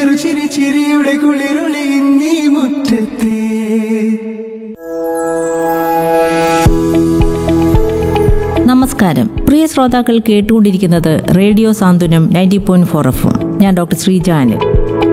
ചെറുചിരി ചിരിയുടെ കുളിരൊളി നീ മുറ്റത്തെ നമസ്കാരം പ്രിയ ശ്രോതാക്കൾ കേട്ടുകൊണ്ടിരിക്കുന്നത് radio Santhwanam ninety point four F ഞാൻ ഡോക്ടർ ശ്രീജാനിൽ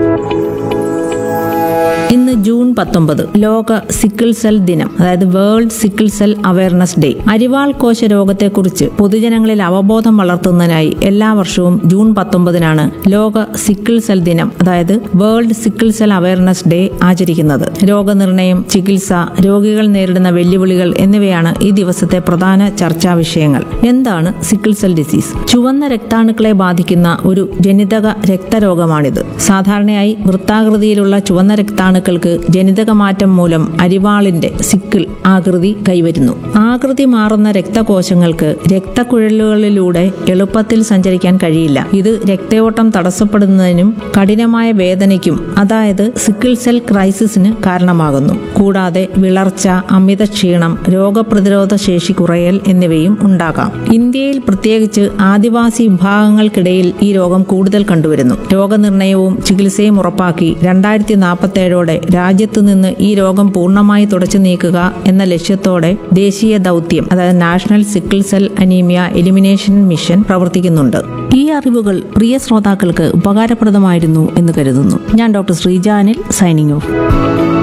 ഇന്ന് ജൂൺ പത്തൊമ്പത് ലോക സിക്കിൾ സെൽ ദിനം അതായത് world sickle cell awareness day അരിവാൾ കോശ രോഗത്തെക്കുറിച്ച് പൊതുജനങ്ങളിൽ അവബോധം വളർത്തുന്നതിനായി എല്ലാ വർഷവും ജൂൺ പത്തൊമ്പതിനാണ് ലോക സിക്കിൾ സെൽ ദിനം അതായത് world sickle cell awareness day ആചരിക്കുന്നത് രോഗനിർണയം ചികിത്സ രോഗികൾ നേരിടുന്ന വെല്ലുവിളികൾ എന്നിവയാണ് ഈ ദിവസത്തെ പ്രധാന ചർച്ചാ വിഷയങ്ങൾ എന്താണ് സിക്കിൾ സെൽ ഡിസീസ് ചുവന്ന രക്താണുക്കളെ ബാധിക്കുന്ന ഒരു ജനിതക രക്തരോഗമാണിത് സാധാരണയായി വൃത്താകൃതിയിലുള്ള ചുവന്ന രക്താണുക്കൾക്ക് ജനിതക മാറ്റം മൂലം അരിവാളിന്റെ സിക്കിൾ ആകൃതി കൈവരുന്നു ആകൃതി മാറുന്ന രക്തകോശങ്ങൾക്ക് രക്തക്കുഴലുകളിലൂടെ എളുപ്പത്തിൽ സഞ്ചരിക്കാൻ കഴിയില്ല ഇത് രക്തയോട്ടം തടസ്സപ്പെടുന്നതിനും കഠിനമായ വേദനയ്ക്കും അതായത് സിക്കിൾ സെൽ ക്രൈസിസിന് കാരണമാകുന്നു കൂടാതെ വിളർച്ച അമിത ക്ഷീണം രോഗപ്രതിരോധ ശേഷി കുറയൽ എന്നിവയും ഉണ്ടാകാം ഇന്ത്യയിൽ പ്രത്യേകിച്ച് ആദിവാസി വിഭാഗങ്ങൾക്കിടയിൽ ഈ രോഗം കൂടുതൽ കണ്ടുവരുന്നു രോഗനിർണയവും ചികിത്സയും ഉറപ്പാക്കി രണ്ടായിരത്തി നാൽപ്പത്തേഴോടെ രാജ്യത്തു നിന്ന് ഈ രോഗം പൂർണ്ണമായി തുടച്ചു നീക്കുക എന്ന ലക്ഷ്യത്തോടെ ദേശീയ ദൗത്യം അതായത് national sickle cell anaemia elimination mission പ്രവർത്തിക്കുന്നുണ്ട് ഈ അറിവുകൾ പ്രിയ ശ്രോതാക്കൾക്ക് ഉപകാരപ്രദമായിരുന്നു എന്ന് കരുതുന്നു ഞാൻ ഡോക്ടർ ശ്രീജാനിൽ സൈനിങ് ഓഫ്